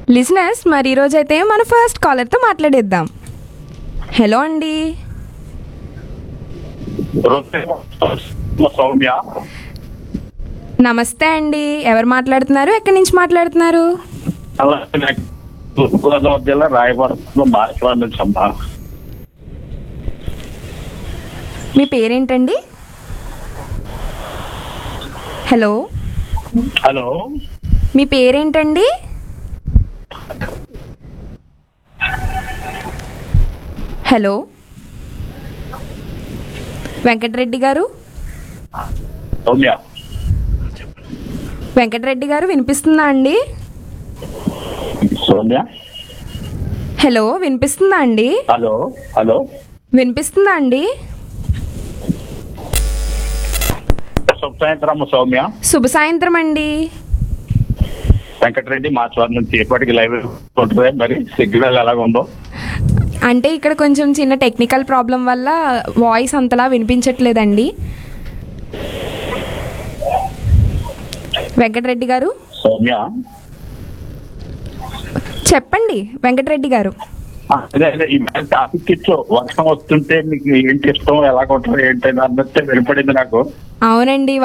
లిజినెస్ మరి ఈరోజు అయితే మన ఫస్ట్ కాలర్తో మాట్లాడేద్దాం హలో అండి సౌమ్య నమస్తే అండి ఎవరు మాట్లాడుతున్నారు ఎక్కడి నుంచి మాట్లాడుతున్నారు అలాగే నాకు తూర్పుగోదావరి జిల్లా రాయవరంలో మార్చివాడ నుంచి అమ్మా మీ పేరేంటండి హలో హలో మీ పేరేంటండి హలో వెంకటరెడ్డి గారు సౌమ్య వెంకటరెడ్డి గారు వినిపిస్తుందా అండి సౌమ్య హలో వినిపిస్తుందా అండి హలో హలో వినిపిస్తుందా అండి శుభ సాయంత్రం సౌమ్య శుభ సాయంత్రం అండి వెంకటరెడ్డి మార్చివాడ నుంచి ఎప్పటికి లైవ్ ఉంటుంది మరి సిగ్నల్ ఎలాగుందో అంటే ఇక్కడ కొంచెం చిన్న టెక్నికల్ ప్రాబ్లం వల్ల వాయిస్ అంతలా వినిపించట్లేదండి వెంకటరెడ్డి గారు సౌమ్య చెప్పండి వెంకటరెడ్డి గారు ఆ, అదే అదే ఈ టాపిక్ ఇట్లో వర్షం వస్తుంటే మీకు ఏంటి ఇష్టం ఎలాగుంటుంది ఏంటి అన్నట్టే వినపడింది నాకు అవునండి